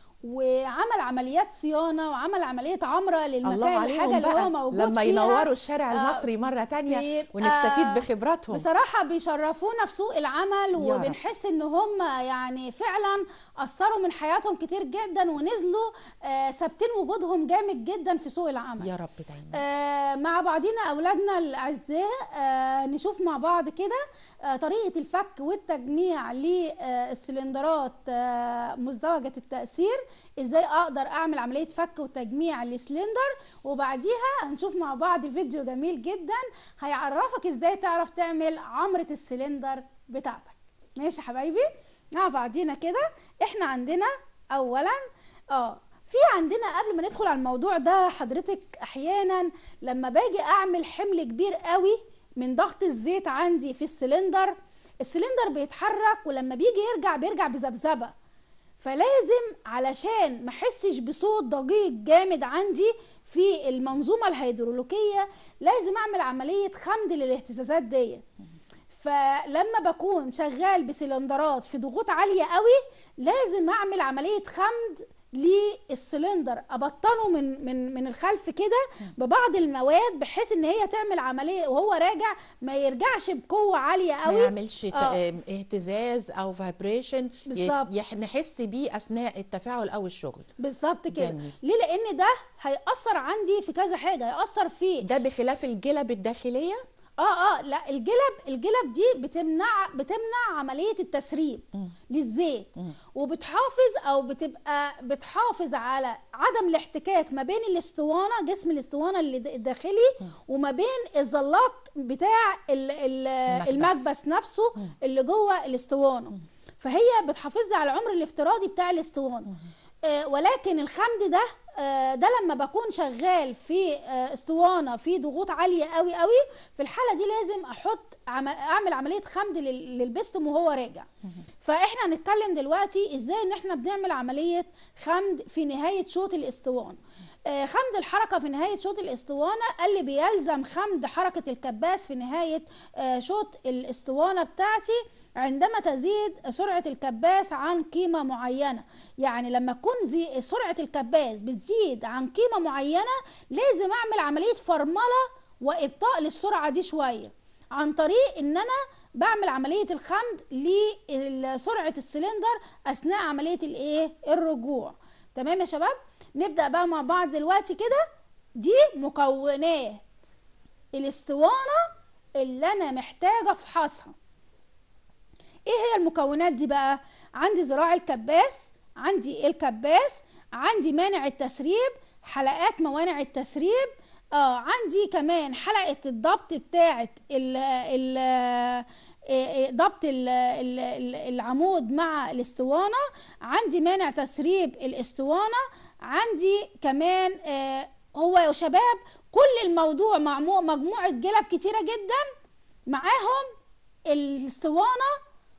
وعمل عمليات صيانه وعمل عمليه عمره الله للمكان الحاجه عليهم اللي هو بقى موجود لما فيها ينوروا الشارع آه، المصري مره تانية بيبقى- ونستفيد بخبراتهم بصراحة بيشرفونا في سوق العمل يا رب. وبنحس ان هم يعني فعلا اثروا من حياتهم كتير جدا ونزلوا آه، ثابتين وجودهم جامد جدا في سوق العمل يا رب دايما آه، مع بعضينا اولادنا الاعزاء آه، نشوف مع بعض كده آه، طريقه الفك والتجميع للسلندرات آه، مزدوجه التاثير ازاي اقدر اعمل عمليه فك وتجميع لسلندر وبعديها هنشوف مع بعض فيديو جميل جدا هيعرفك ازاي تعرف تعمل عمره السلندر بتاعتك ماشي يا حبايبي مع بعضينا كده احنا عندنا اولا اه في عندنا قبل ما ندخل على الموضوع ده حضرتك احيانا لما باجي اعمل حمل كبير قوي من ضغط الزيت عندي في السلندر السلندر بيتحرك ولما بيجي يرجع بيرجع بذبذبه فلازم علشان ما احسش بصوت ضجيج جامد عندي في المنظومه الهيدروليكيه لازم اعمل عمليه خمد للاهتزازات ديت فلما بكون شغال بسلندرات في ضغوط عاليه قوي لازم اعمل عمليه خمد للسلندر ابطنه من من من الخلف كده ببعض المواد بحيث ان هي تعمل عمليه وهو راجع ما يرجعش بقوه عاليه ما قوي يعملش ت- آه. آم، اهتزاز او فايبريشن بالظبط. نحس بيه اثناء التفاعل او الشغل بالظبط كده جميل. ليه لان ده هيأثر عندي في كذا حاجه هيأثر في ده بخلاف الجلب الداخليه اه اه لا الجلب الجلب دي بتمنع بتمنع عمليه التسريب مم. للزيت مم. وبتحافظ او بتبقى بتحافظ على عدم الاحتكاك ما بين الاسطوانه جسم الاسطوانه اللي د- الداخلي وما بين الزلاط بتاع ال- ال- المكبس. المكبس نفسه اللي جوه الاسطوانه فهي بتحافظ لي على العمر الافتراضي بتاع الاسطوانه آه، ولكن الخمد ده آه، ده لما بكون شغال في آه، اسطوانه في ضغوط عاليه قوي قوي في الحاله دي لازم احط عم- اعمل عمليه خمد لل- للبستم وهو راجع فاحنا هنتكلم دلوقتي ازاي ان احنا بنعمل عمليه خمد في نهايه شوط الاسطوانه آه، خمد الحركه في نهايه شوط الاسطوانه قال لي بيلزم خمد حركه الكباس في نهايه آه، شوط الاسطوانه بتاعتي عندما تزيد سرعه الكباس عن قيمه معينه يعني لما تكون زي سرعه الكباس بتزيد عن قيمه معينه لازم اعمل عمليه فرمله وابطاء للسرعه دي شويه عن طريق ان انا بعمل عمليه الخمد لسرعه السلندر اثناء عمليه الايه الرجوع تمام يا شباب نبدا بقى مع بعض دلوقتي كده دي مكونات الاسطوانه اللي انا محتاجه افحصها ايه هي المكونات دي بقى عندي ذراع الكباس عندي الكباس عندي مانع التسريب حلقات موانع التسريب اه عندي كمان حلقه الضبط بتاعه ال ال آه، ضبط ال- ال- ال- العمود مع الاسطوانه عندي مانع تسريب الاسطوانه عندي كمان آه، هو يا شباب كل الموضوع مع مو- مجموعه جلب كتيره جدا معاهم الاسطوانه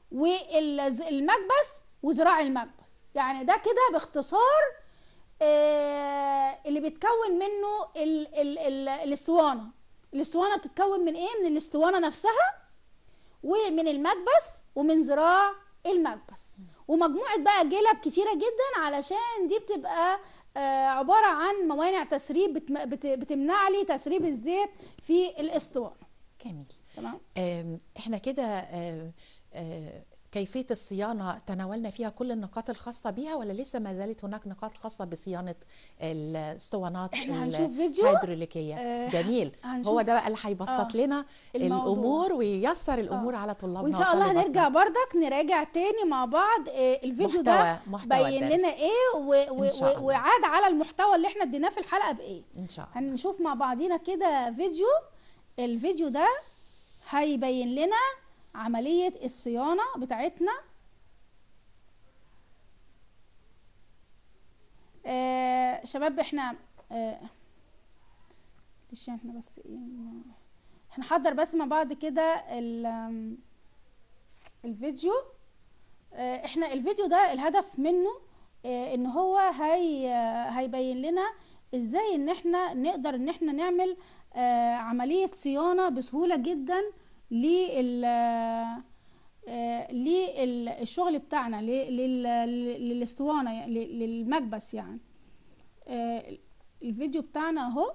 والمكبس وذراع المكبس يعني ده كده باختصار آه، اللي بيتكون منه ال ال ال الاسطوانه الاسطوانه بتتكون من ايه من الاسطوانه نفسها ومن المكبس ومن ذراع المكبس ومجموعه بقى جلب كتيره جدا علشان دي بتبقى آه، عباره عن موانع تسريب بتم- بت- بتمنع لي تسريب الزيت في الاسطوانه جميل تمام آم، احنا كده آم، آه، كيفية الصيانة تناولنا فيها كل النقاط الخاصة بيها ولا لسه ما زالت هناك نقاط خاصة بصيانة الاسطوانات إحنا ال- هنشوف فيديو. الهيدروليكية آه، جميل هنشوف- هو ده بقى اللي هيبسط آه، لنا الموضوع. الأمور وييسر الأمور على طلابنا وان شاء الله وطالباتنا. هنرجع بردك نراجع تاني مع بعض آه، الفيديو محتوى- ده محتوى بين الدرس. لنا ايه و- و- إن شاء الله. وعاد على المحتوى اللي احنا اديناه في الحلقه بايه إن شاء الله هنشوف مع بعضينا كده فيديو الفيديو ده هيبين لنا عملية الصيانة بتاعتنا آه شباب احنا آه معلش احنا بس ايه هنحضر بس مع بعض كده ال- آم، الفيديو آه، احنا الفيديو ده الهدف منه آه، ان هو هي آه، هيبين لنا ازاي ان احنا نقدر ان احنا نعمل آه، عملية صيانة بسهولة جدا لل آه، للشغل بتاعنا ل- لل- للاسطوانة يعني ل- للمكبس يعني آه، الفيديو بتاعنا اهو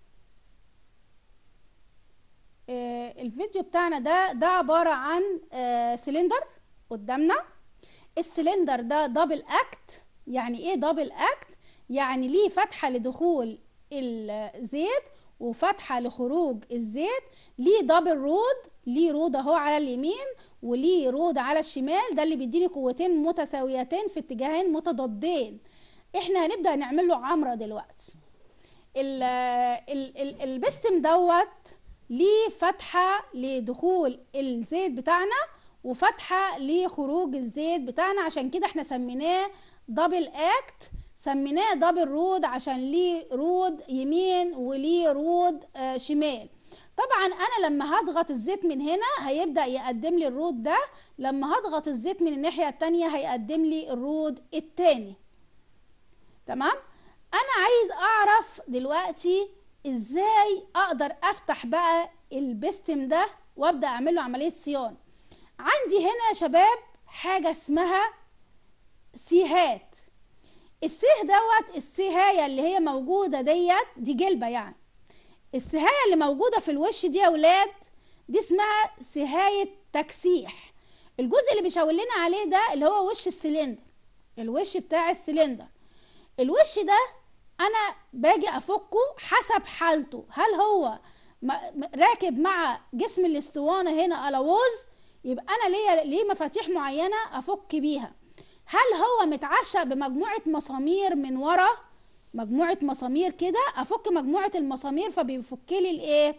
آه، الفيديو بتاعنا ده ده عبارة عن آه، سلندر قدامنا السلندر ده دبل اكت يعني ايه دبل اكت يعني ليه فتحة لدخول الزيت وفتحة لخروج الزيت ليه دبل رود ليه رود اهو على اليمين وليه رود على الشمال ده اللي بيديني قوتين متساويتين في اتجاهين متضادين احنا هنبدأ نعمل له عمرة دلوقتي ال ال ال البستم دوت ليه فتحة لدخول الزيت بتاعنا وفتحة لخروج الزيت بتاعنا عشان كده احنا سميناه دبل اكت سميناه دبل رود عشان ليه رود يمين وليه رود آه شمال طبعا انا لما هضغط الزيت من هنا هيبدأ يقدم لي الرود ده لما هضغط الزيت من الناحية التانية هيقدم لي الرود التاني تمام انا عايز اعرف دلوقتي ازاي اقدر افتح بقى البستم ده وابدا اعمل له عمليه صيانه عندي هنا يا شباب حاجه اسمها سيهات السيه دوت السيهايه اللي هي موجوده ديت دي جلبه يعني السهايه اللي موجوده في الوش دي يا ولاد دي اسمها سهايه تكسيح الجزء اللي بيشاور لنا عليه ده اللي هو وش السلندر الوش بتاع السلندر الوش ده انا باجي افكه حسب حالته هل هو م- م- راكب مع جسم الاسطوانه هنا الووز يبقى انا ليا ليه مفاتيح معينه افك بيها هل هو متعشق بمجموعه مسامير من ورا مجموعه مسامير كده افك مجموعه المسامير فبيفك لي الايه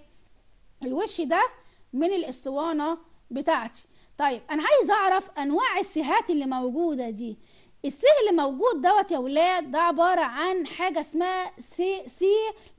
الوش ده من الاسطوانه بتاعتي طيب انا عايز اعرف انواع السهات اللي موجوده دي السه اللي موجود دوت يا ولاد ده عباره عن حاجه اسمها سي سي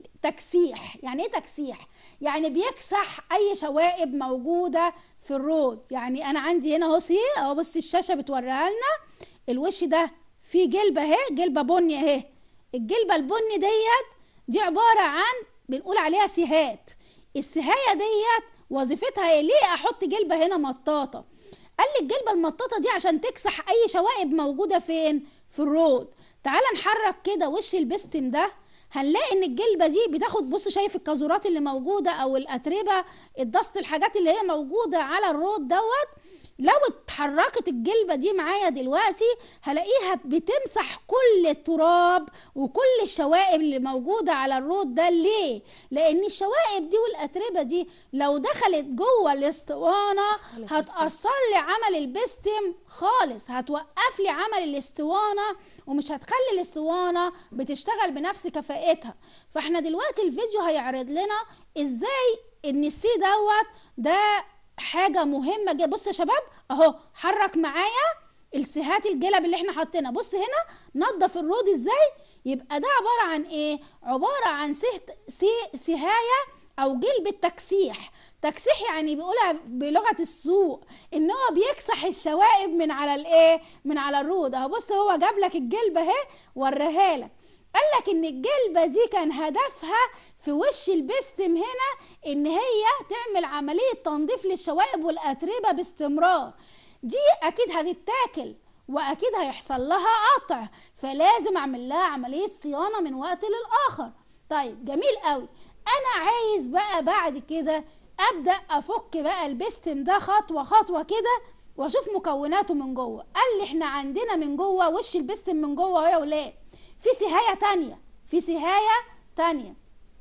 تكسيح يعني ايه تكسيح يعني بيكسح اي شوائب موجوده في الرود يعني انا عندي هنا اهو سي اهو بص الشاشه بتوريها لنا الوش ده فيه جلبه اهي جلبه بني اهي الجلبه البني ديت دي عباره عن بنقول عليها سهات السهايه ديت وظيفتها ايه ليه احط جلبه هنا مطاطه قال لي الجلبه المطاطه دي عشان تكسح اي شوائب موجوده فين في الرود تعال نحرك كده وش البستم ده هنلاقي ان الجلبه دي بتاخد بص شايف الكازورات اللي موجوده او الاتربه الدست الحاجات اللي هي موجوده على الرود دوت لو اتحركت الجلبه دي معايا دلوقتي هلاقيها بتمسح كل التراب وكل الشوائب اللي موجوده على الرود ده ليه لان الشوائب دي والاتربه دي لو دخلت جوه الاسطوانه اشتغلت هتاثر لي عمل البستم خالص هتوقف لي عمل الاسطوانه ومش هتخلي الاسطوانه بتشتغل بنفس كفاءتها فاحنا دلوقتي الفيديو هيعرض لنا ازاي ان السي دوت ده حاجه مهمه جدا بص يا شباب اهو حرك معايا السهات الجلب اللي احنا حاطينها بص هنا نظف الرود ازاي يبقى ده عباره عن ايه عباره عن سه سي سهايه او جلب تكسيح تكسيح يعني بيقولها بلغه السوق ان هو بيكسح الشوائب من على الايه من على الرود اهو بص هو جاب لك الجلبه اهي وريها لك قال لك ان الجلبه دي كان هدفها في وش البستم هنا ان هي تعمل عمليه تنظيف للشوائب والاتربه باستمرار دي اكيد هتتاكل واكيد هيحصل لها قطع فلازم اعمل لها عمليه صيانه من وقت للاخر طيب جميل قوي انا عايز بقى بعد كده ابدا افك بقى البستم ده خطوه خطوه كده واشوف مكوناته من جوه قال لي احنا عندنا من جوه وش البستم من جوه اهو يا ولاد في سهايه تانية في سهايه تانية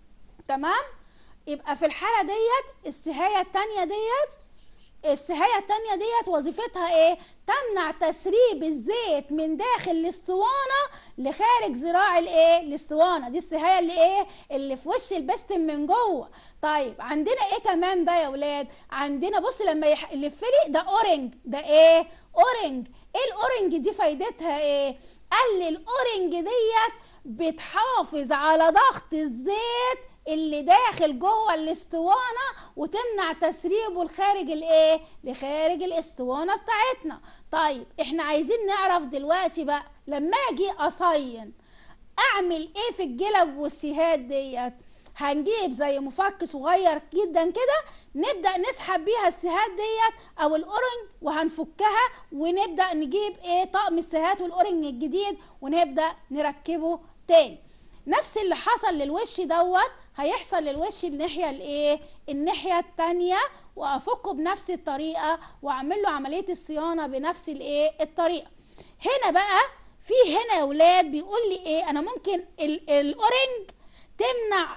تمام يبقى في الحاله ديت السهايه التانية ديت السهايه التانية ديت وظيفتها ايه تمنع تسريب الزيت من داخل الاسطوانه لخارج ذراع الايه الاسطوانه دي السهايه اللي ايه اللي في وش البستم من جوه طيب عندنا ايه كمان بقى يا ولاد عندنا بص لما يح... يلف لي ده اورنج ده ايه اورنج ايه الاورنج دي فايدتها ايه قال لي الاورنج ديت بتحافظ على ضغط الزيت اللي داخل جوه الاسطوانه وتمنع تسريبه لخارج الايه لخارج الاسطوانه بتاعتنا طيب احنا عايزين نعرف دلوقتي بقى لما اجي اصين اعمل ايه في الجلب والسهات ديت هنجيب زي مفك صغير جدا كده نبدا نسحب بيها السهات ديت او الاورنج وهنفكها ونبدا نجيب ايه طقم السهات والاورنج الجديد ونبدا نركبه تاني نفس اللي حصل للوش دوت هيحصل للوش الناحيه الايه الناحيه التانية وافكه بنفس الطريقه واعمل له عمليه الصيانه بنفس الايه الطريقه هنا بقى في هنا يا ولاد بيقول لي ايه انا ممكن ال- الاورنج تمنع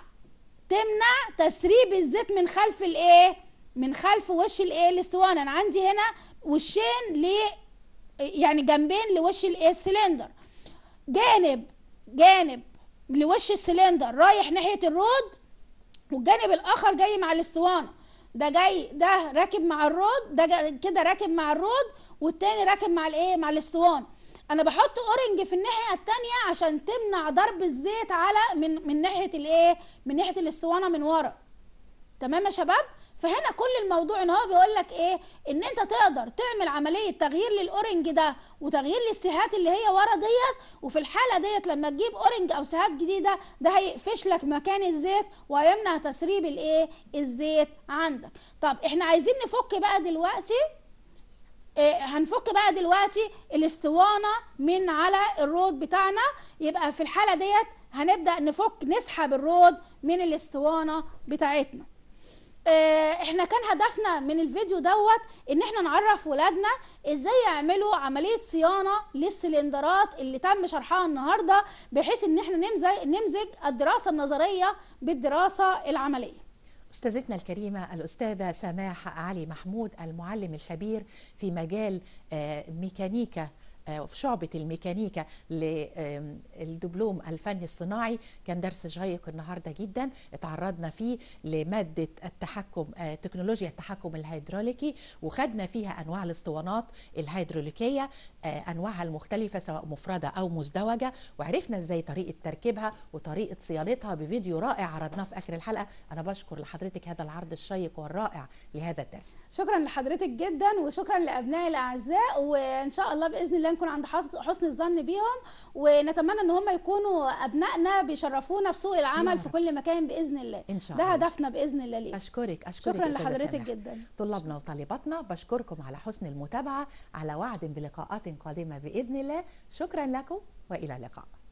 تمنع تسريب الزيت من خلف الايه من خلف وش الايه الاسطوانه انا عندي هنا وشين ل يعني جنبين لوش الايه السلندر جانب جانب لوش السلندر رايح ناحيه الرود والجانب الاخر جاي مع الاسطوانه ده جاي ده راكب مع الرود ده جا- كده راكب مع الرود والتاني راكب مع الايه مع الاسطوانه انا بحط اورنج في الناحيه التانية عشان تمنع ضرب الزيت على من من ناحيه الايه من ناحيه الاسطوانه من ورا تمام يا شباب فهنا كل الموضوع ان هو بيقول لك ايه ان انت تقدر تعمل عمليه تغيير للاورنج ده وتغيير للسهات اللي هي ورا ديت وفي الحاله ديت لما تجيب اورنج او سهات جديده ده هيقفش لك مكان الزيت وهيمنع تسريب الايه الزيت عندك طب احنا عايزين نفك بقى دلوقتي إيه هنفك بقى دلوقتي الاسطوانه من على الرود بتاعنا يبقى في الحاله ديت هنبدا نفك نسحب الرود من الاسطوانه بتاعتنا آه، احنا كان هدفنا من الفيديو دوت ان احنا نعرف ولادنا ازاي يعملوا عمليه صيانه للسلندرات اللي تم شرحها النهارده بحيث ان احنا نمزج نمزج الدراسه النظريه بالدراسه العمليه أستاذتنا الكريمة الأستاذة سماح علي محمود المعلم الخبير في مجال آه، ميكانيكا آه، في شعبة الميكانيكا للدبلوم الفني الصناعي كان درس شيق النهاردة جدا اتعرضنا فيه لمادة التحكم آه، تكنولوجيا التحكم الهيدروليكي وخدنا فيها أنواع الاسطوانات الهيدروليكية آه، أنواعها المختلفة سواء مفردة أو مزدوجة وعرفنا ازاي طريقة تركيبها وطريقة صيانتها بفيديو رائع عرضناه في آخر الحلقة أنا بشكر لحضرتك هذا العرض الشيق والرائع لهذا الدرس شكرا لحضرتك جدا وشكرا لابنائي الاعزاء وان شاء الله باذن الله نكون عند حس- حسن الظن بيهم ونتمنى ان هم يكونوا ابنائنا بيشرفونا في سوق يا العمل في رب. كل مكان باذن الله إن شاء ده الله. هدفنا باذن الله ليه أشكرك أشكرك شكرا أستاذة لحضرتك سماح. جدا طلابنا وطالباتنا بشكركم على حسن المتابعة على وعد بلقاءات قادمة بإذن الله شكرا لكم وإلى اللقاء